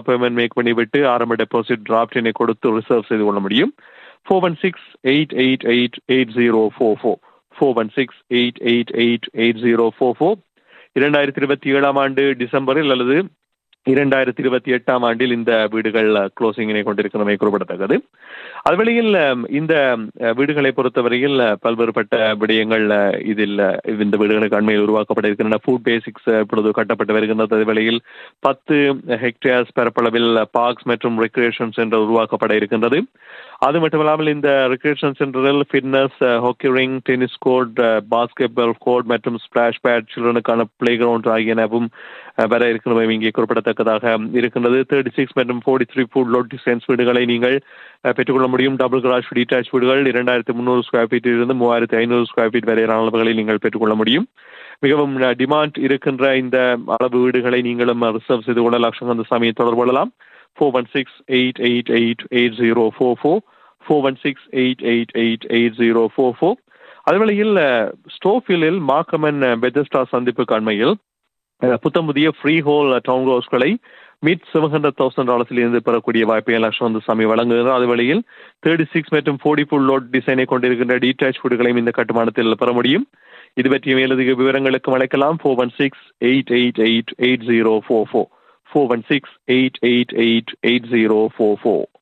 payment make பண்ணிவிட்டு ஆரம்ப deposit டிராப்டினை கொடுத்து ரிசர்வ் செய்து கொள்ள முடியும் four one six eight eight eight eight zero four four four one six eight eight eight eight zero four four இரண்டாயிரத்தி இருபத்தி ஏழாம் ஆண்டு டிசம்பரில் அல்லது இரண்டாயிரத்தி இருபத்தி எட்டாம் ஆண்டில் இந்த வீடுகள் க்ளோசிங்கினை கொண்டிருக்கிறமை குறிப்பிடத்தக்கது அதுவழியில் இந்த வீடுகளை பொறுத்தவரையில் பல்வேறுபட்ட விடயங்கள் இதில் இந்த வீடுகளுக்கு அண்மையில் உருவாக்கப்பட இருக்கின்றன ஃபுட் பேசிக்ஸ் இப்பொழுது கட்டப்பட்டு வருகின்றது அதுவழியில் பத்து ஹெக்டேர்ஸ் பரப்பளவில் பார்க்ஸ் மற்றும் ரெக்ரியேஷன் சென்டர் உருவாக்கப்பட இருக்கின்றது அது மட்டுமல்லாமல் இந்த ரெக்ரியேஷன் சென்டரில் fitness hockey rink tennis court basketball court மற்றும் ஸ்பிளாஷ் பேட் சில்ட்ரனுக்கான பிளே கிரவுண்ட் ஆகியனவும் வர இருக்கிறவை இங்கே குறிப்பிடத்தக்கதாக இருக்கின்றது தேர்ட்டி சிக்ஸ் மற்றும் forty three foot lot designs வீடுகளை நீங்கள் பெற்றுக்கொள்ள முடியும் டபுள் கிராஷ் டிட்டாச் வீடுகள் இரண்டாயிரத்தி முந்நூறு ஸ்கொயர் ஃபீட்டில் இருந்து மூவாயிரத்தி ஐநூறு ஸ்கொயர் ஃபீட் வரையான அளவுகளை நீங்கள் பெற்றுக்கொள்ள முடியும் மிகவும் டிமாண்ட் இருக்கின்ற இந்த அளவு வீடுகளை நீங்களும் ரிசர்வ் செய்து கொள்ள லட்சங்கந்த சாமியை தொடர்பு கொள்ளலாம் four one six eight eight eight eight zero four four four one six eight eight eight eight zero four four அதுவேளையில் ஸ்டோஃபிலில் மாக்கமன் பெதஸ்டா சந்திப்புக்கு அண்மையில் புத்தம் புதிய ஃப்ரீ ஹோல் டவுன் ஹவுஸ்களை மீட் செவன் ஹண்ட்ரட் தௌசண்ட் டாலர்ஸில் இருந்து பெறக்கூடிய வாய்ப்பை லட்சம் சாமி வழங்குகிறது அது வழியில் தேர்ட்டி சிக்ஸ் மற்றும் ஃபோர்ட்டி ஃபுல் லோட் டிசைனை கொண்டிருக்கின்ற டீடாச் வீடுகளையும் இந்த கட்டுமானத்தில் பெற முடியும் இது பற்றிய மேலதிக விவரங்களுக்கு அழைக்கலாம் four one six eight eight eight eight zero four four four one six eight eight eight eight zero four four